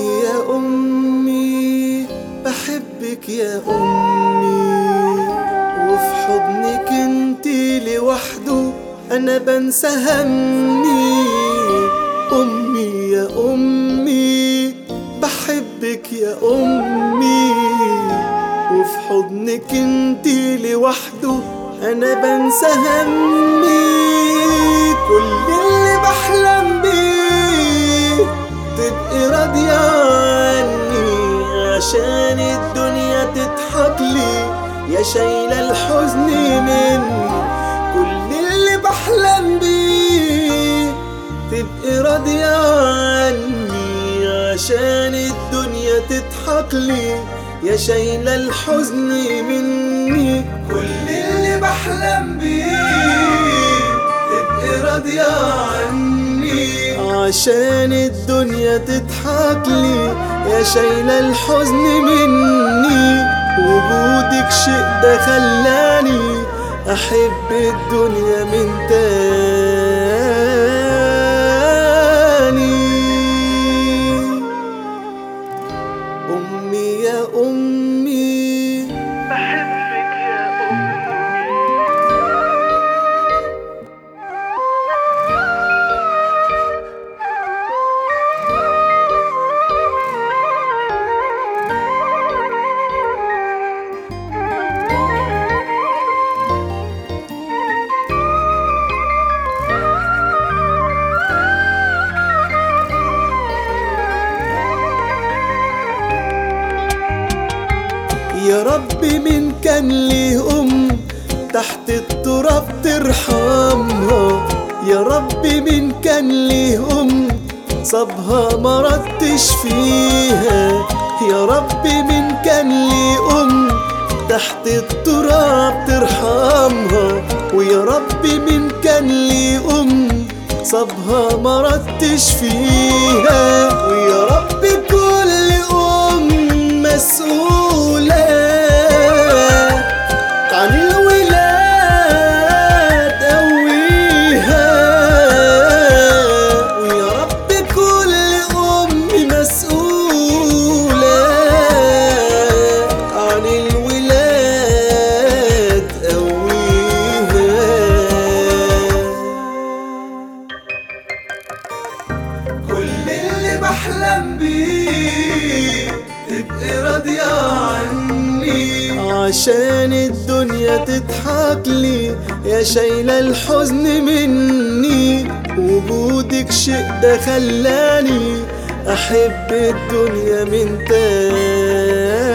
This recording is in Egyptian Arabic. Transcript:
أمي يا أمي بحبك يا أمي وفي حضنك انتي لوحده أنا بنسى همي أمي يا أمي بحبك يا أمي وفي حضنك انتي لوحده أنا بنسى همي كل اللي بحلم بيه تبقي راضية عني عشان الدنيا تضحك لي يا شايلة الحزن مني كل اللي بحلم بيه تبقي راضية عني عشان الدنيا تضحك لي يا شايلة الحزن مني كل اللي بحلم بيه تبقي راضية عني عشان الدنيا تضحك لي يا شايلة الحزن مني وجودك شيء ده خلاني أحب الدنيا من تاني أمي يا أمي بحبك يا أمي يا رب من كان ليه أم تحت التراب ترحمها يا رب من كان ليه أم صابها مرض تشفيها يا رب من كان ليه أم تحت التراب ترحمها ويا رب من كان ليه أم صابها مرض تشفيها ويا رب كل أم مسؤولة عن الولاد قويها ويا رب كل أم مسؤولة عن الولاد قويها كل اللي بحلم بيه تبقي راضية عني عشان الدنيا تضحك لي يا شايلة الحزن مني وجودك شيء ده خلاني أحب الدنيا من تاني